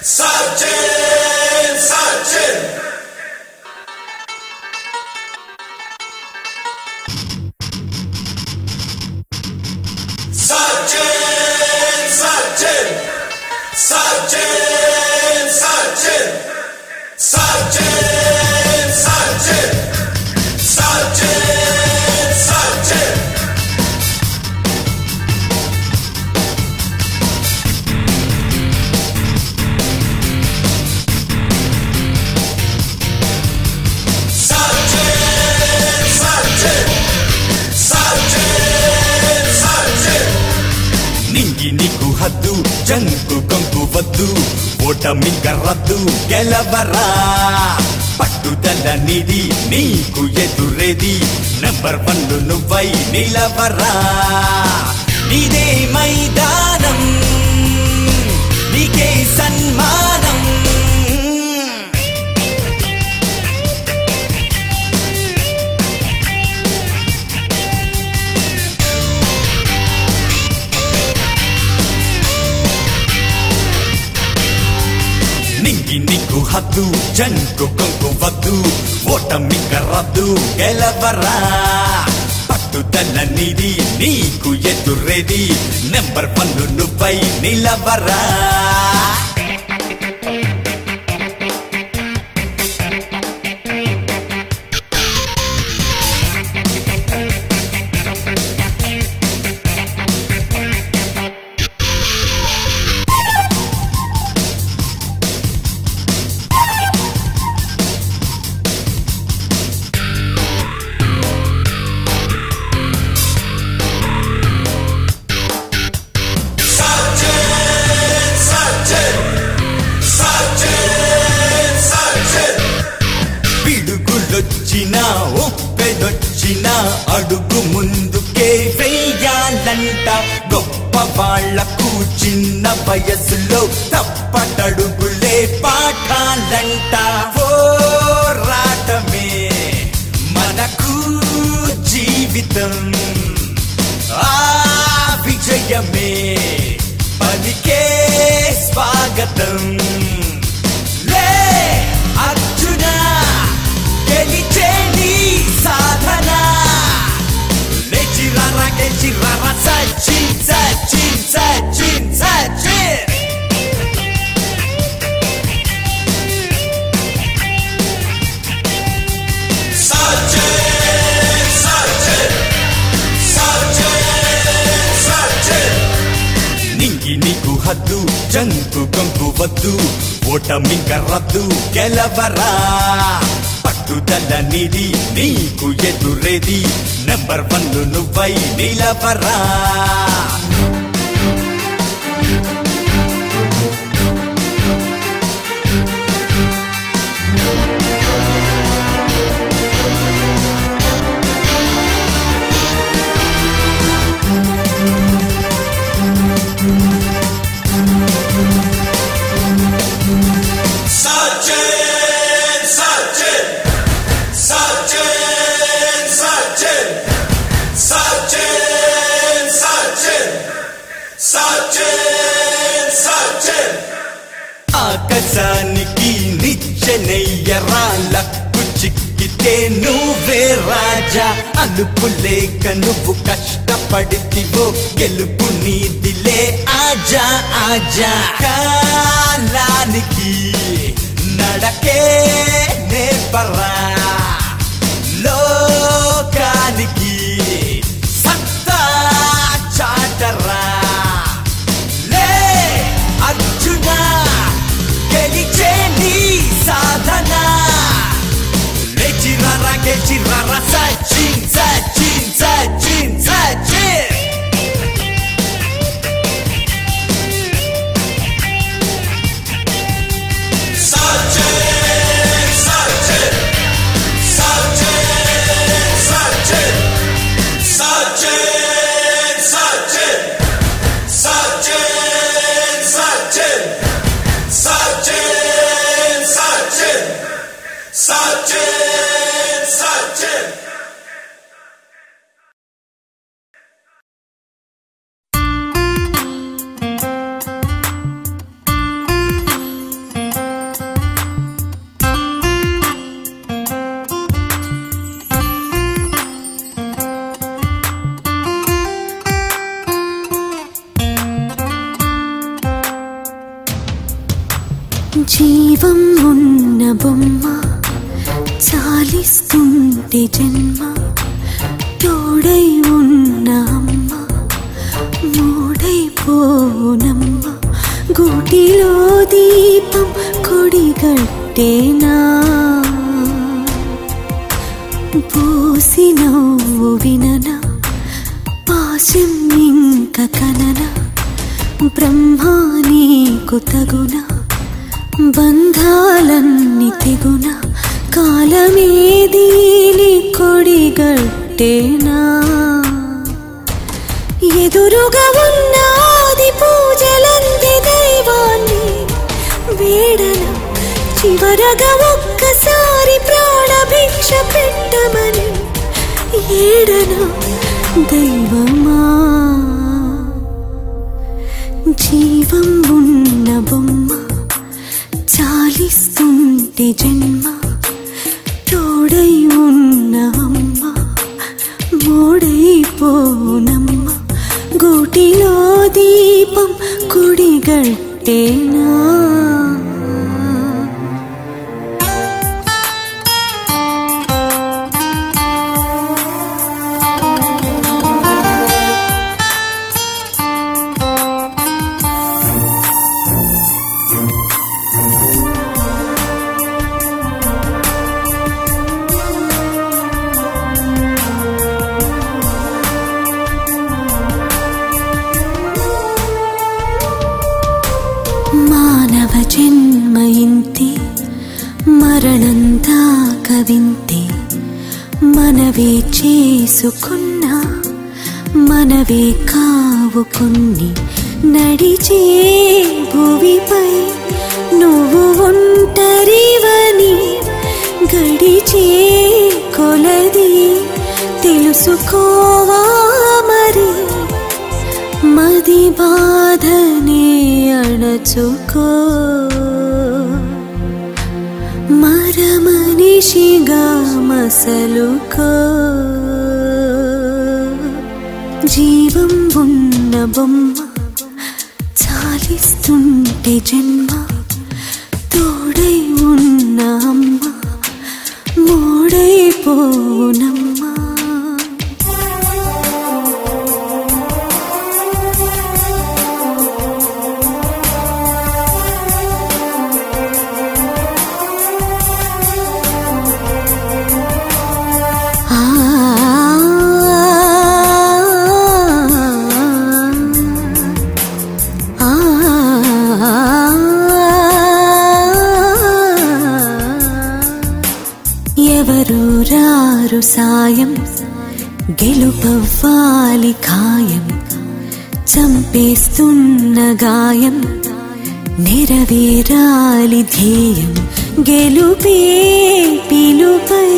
Sergeant, Sergeant. Sergeant, Sergeant. Sergeant, Sergeant. Sergeant, Sergeant. Sergeant, Sergeant. Sergeant, Sergeant. Sergeant, Sergeant. నింగి నీకు హద్దు జంకు కొంకు వద్దు ఓటమి రద్దు గెలవరా పట్టుదల నిది నీకు ఎదురేది నంబర్ వన్ నువ్వై నిలవరా నీదే మైదానం నీకే సన్మానం నింగి నీకు హద్దు జంకు కొంకు వద్దు ఓటమి రద్దు గెలవరా పట్టుదల నిది నీకు ఎదురేది నెంబర్ వన్ నువ్వై నిలవరా Sergeant, Sergeant. Sergeant, Sergeant. పిడుగులొచ్చినా ఒప్పెదొచ్చినా అడుగు ముందుకే వెయ్యాలంట గొప్ప వాళ్లకు చిన్న వయసులో తప్పటడుగులే పాఠాలంట పోరాటమే మనకు జీవితం ఆ విజయమే పలికే స్వాగతం లే అర్జున గెలిచే నీ సాధన లేచిరారా గెలిచిరారా Sachin Sachin Sachin Sachin Sergeant, Sergeant. Sergeant, Sergeant. నింగి నీకు హద్దు జంకు కొంకు వద్దు ఓటమి రద్దు గెలవరా పట్టుదల నిది నీకు ఎదురేది నెంబర్ వన్ నువ్వై నిలవరా Sergeant, Sergeant. Sergeant, Sergeant. Sergeant, Sergeant. Sergeant, Sergeant. ఆకాశానికి నిచ్చెనయ్యరా లక్కు చిక్కితే నువ్వే రాజా అలుపు లేక నువ్వు కష్టపడితివో గెలుపు నీదిలే ఆజా ఆజా కాలానికి నడకే నేర్పరా లోకానికి సత్తా చాటరా లే అర్జున గెలిచే నీ సాధన లేచిరారా గెలిచిరారా Sachin Sachin Sachin Sachin Sergeant, Sergeant. Sergeant, జీవం ఉన్న బొమ్మ చాలిస్తుంటే జన్మ తోడై ఉన్న అమ్మ మూడైపోనమ్మ గూటిలో దీపం కొడిగట్టేనా పూసి నవ్వు విననా పాశం ఇంక కననా బ్రహ్మా నీకు తగునా బంధాలన్నీ తెగున కాలమేదీని కొడిగట్టేనా ఎదురుగా ఉన్నాది పూజలంది దైవాన్ని వేడన చివరగా ఒక్కసారి ప్రాణభిక్ష పెట్టమని ఏడన దైవమా జీవం ఉన్న బొమ్మ చాలిస్తుంటే జన్మ తోడై ఉన్న అమ్మ మూడైపోనమ్మ గూటిలో దీపం కుడిగట్టేనా మానవ జన్మ ఇంతే మరణం దాకా వింతే మనవే చేసుకున్న మనవే కావు కొన్ని నడిచే భువిపై నువ్వు ఒంటరివని గడిచే కొలది తెలుసుకోవా మరి మది బాధనే అణచుకో మరమనిషిగా మసలుకో జీవం ఉన్న బొమ్మ చాలిస్తుంటే జన్మ తోడై ఉన్న అమ్మ మూడైపోనమ్మా ఆ ఆ ఎవరు రారు సాయం గెలుపవ్వాలి ఖాయం చంపేస్తున్న గాయం నెరవేరాలి ధ్యేయం గెలుపే పిలుపై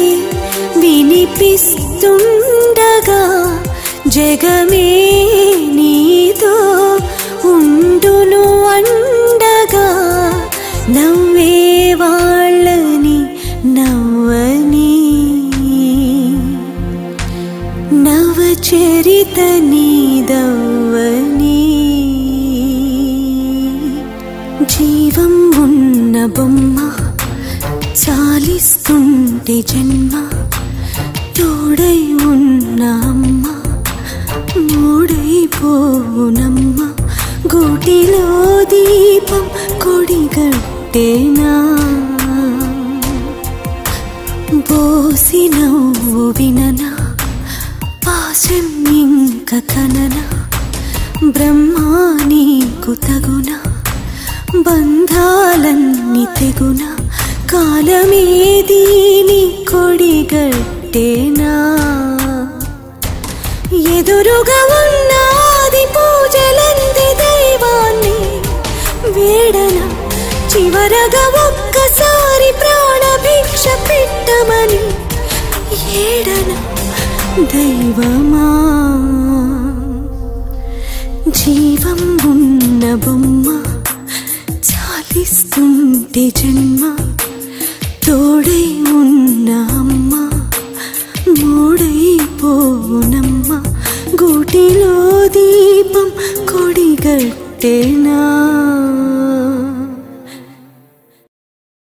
వినిపిస్తుండగా జగమే నీతో ఉండును అండగా నవ్వే వాళ్ళని నవ్వని నవచరిత నీదవ్వని జీవం ఉన్న బొమ్మ చాలిస్తుంటే జన్మ తోడై ఉన్న అమ్మ మూడైపోనమ్మ గూటిలో దీపం కొడిగట్టేనా బోసి నవ్వు విననా పాశం ఇంక కననా బ్రహ్మా నీకు తగునా బంధాలన్నీ తెగున కాలమేదీని కొడిగట్టేనా ఎదురుగా ఉన్నాది పూజలంది దైవాన్ని వేడన చివరగా ఒక్కసారి ప్రాణభిక్ష పెట్టమని ఏడన దైవమా జీవం ఉన్న బొమ్మ చాలిస్తుంటే జన్మ తోడై ఉన్న అమ్మ మూడైపోనమ్మ గూటిలో దీపం కొడిగట్టేనా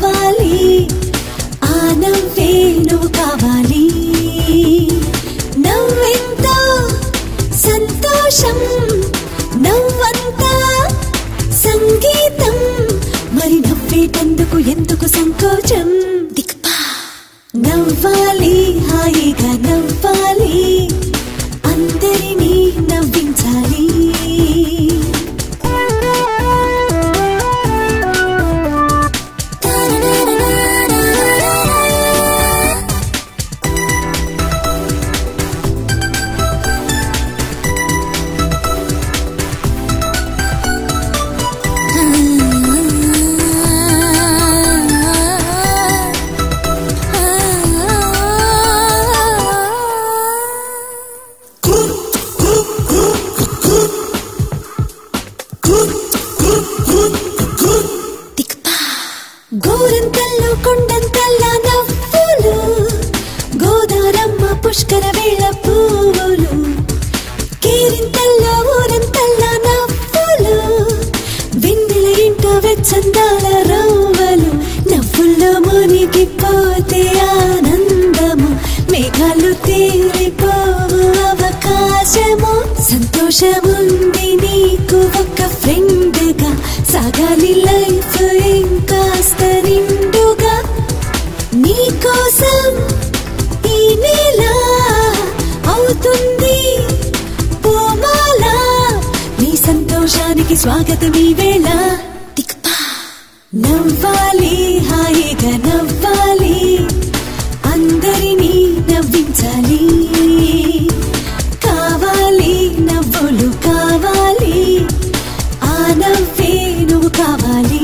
నవ్వాలి ఆ నవ్వే నువ్వు కావాలి నవ్వెంతో సంతోషం నవ్వంతా సంగీతం మరి నవ్వేటందుకు ఎందుకు సంకోచం దిక్పా నవ్వాలి హాయిగా నవ్వాలి అందరినీ నవ్వించాలి గోరంతల్లో కొండంతల్లా నవ్వులు గోదారమ్మ పుష్కర వేళ పువ్వులు కేరింతల్లో ఊరంతల్లా నవ్వులు వెన్నెల ఇంట వెచ్చందాల రవ్వలు నవ్వుల్లో మునిగిపోతే ఆనందము మేఘాలు తేలిపోవు అవకాశము సంతోషముంది నీకు ఒక ఫ్రెండ్ గా సాగాలి లైఫ్ ఇంకాస్త నిండుగా నీకోసం ఈ నెల అవుతుంది పూమాల నీ సంతోషానికి స్వాగతం ఈ వేళ దిక్పా నవ్వాలి హాయిగా నవ్వాలి అందరినీ నవ్వించాలి కావాలి నవ్వులు కావాలి ఆ నవ్వే నువ్వు కావాలి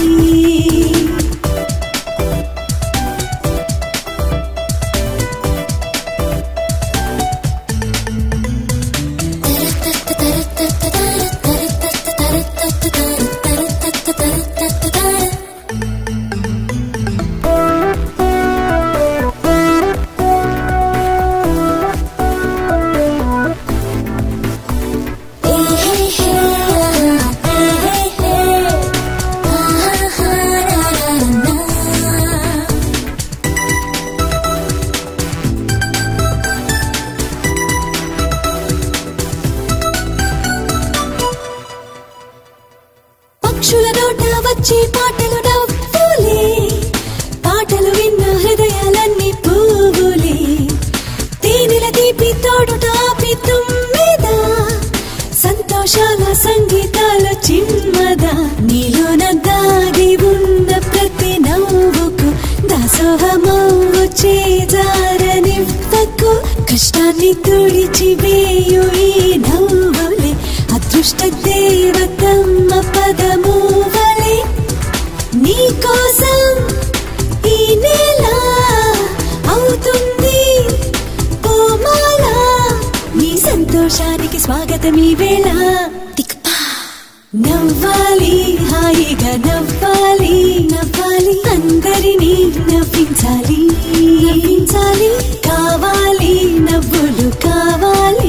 పక్షుల నోట వచ్చే పాటలు నవ్వులే పాటలు విన్న హృదయాలన్నీ పువ్వులే తేనెల తీపి తోడుట ఆపి తుమ్మెద సంతోషాల సంగీతాలు చిన్మద నీలోన దాగి ఉన్న ప్రతి నవ్వుకు దాసోహమవ్వు చేజారనివ్వకు కష్టాన్ని తుడిచి వేయు ఈ నవ్వులే అదృష్ట దేవతమ్మ పదము వలె నీకోసం ఈ నెల అవుతుంది పూమాల నీ సంతోషానికి స్వాగతం ఈ వేళ దిక్పా నవ్వాలి హాయిగా నవ్వాలి నవ్వాలి అందరినీ నవ్వించాలి నవ్వించాలి కావాలి నవ్వులు కావాలి